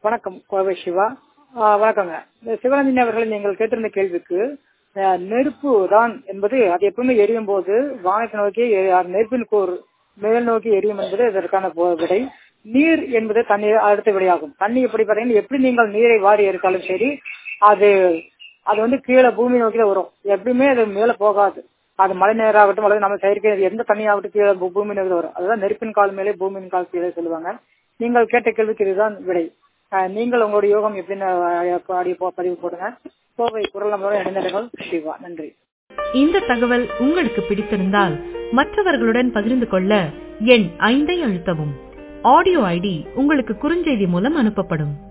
வணக்கம் கோவை சிவா ஆ, வணக்கங்க இந்த சிவரஞ்சனி அவர்கள் நீங்கள் கேட்டிருந்த கேள்விக்கு ஆ, நெருப்பு தான் என்பது அது எப்பவுமே எரியும் போது வானத்தை நோக்கி எ- அது நெருப்பின் கூர் மேல் நோக்கி எரியும் என்பது இதற்கான போ- விடை நீர் என்பது தண்ணீர் அடுத்த விடையாகும் தண்ணி எப்படி பார்த்தீங்கன்னா எப்படி நீங்கள் நீரை வாரி எடுத்தாலும் சரி அது அது வந்து கீழே பூமி நோக்கி தான் வரும் எப்படியுமே அது மேல போகாது அது மழை நேராகட்டும் அல்லது நம்ம செயற்கை எந்த தண்ணியாகட்டும் கீழே பூ- பூமி நோக்கி தான் வரும் அதுதான் நெருப்பின் கால் மேலே பூமியின் கால் கீழே சொல்லுவாங்க நீங்கள் கேட்ட கேள்விக்கு இதுதான் விடை அஹ், நீங்கள் உங்களுடைய யோகம் எப்படின்னு அஹ், ஆடியோ போ- பதிவு போடுங்க கோவை குரல் நம்மளோட இணைந்தர்கள் சிவா நன்றி இந்த தகவல் உங்களுக்கு பிடித்திருந்தால் மற்றவர்களுடன் பகிர்ந்து கொள்ள எண் ஐந்தை அழுத்தவும் ஆடியோ ஐடி உங்களுக்கு குறுஞ்செய்தி மூலம் அனுப்பப்படும்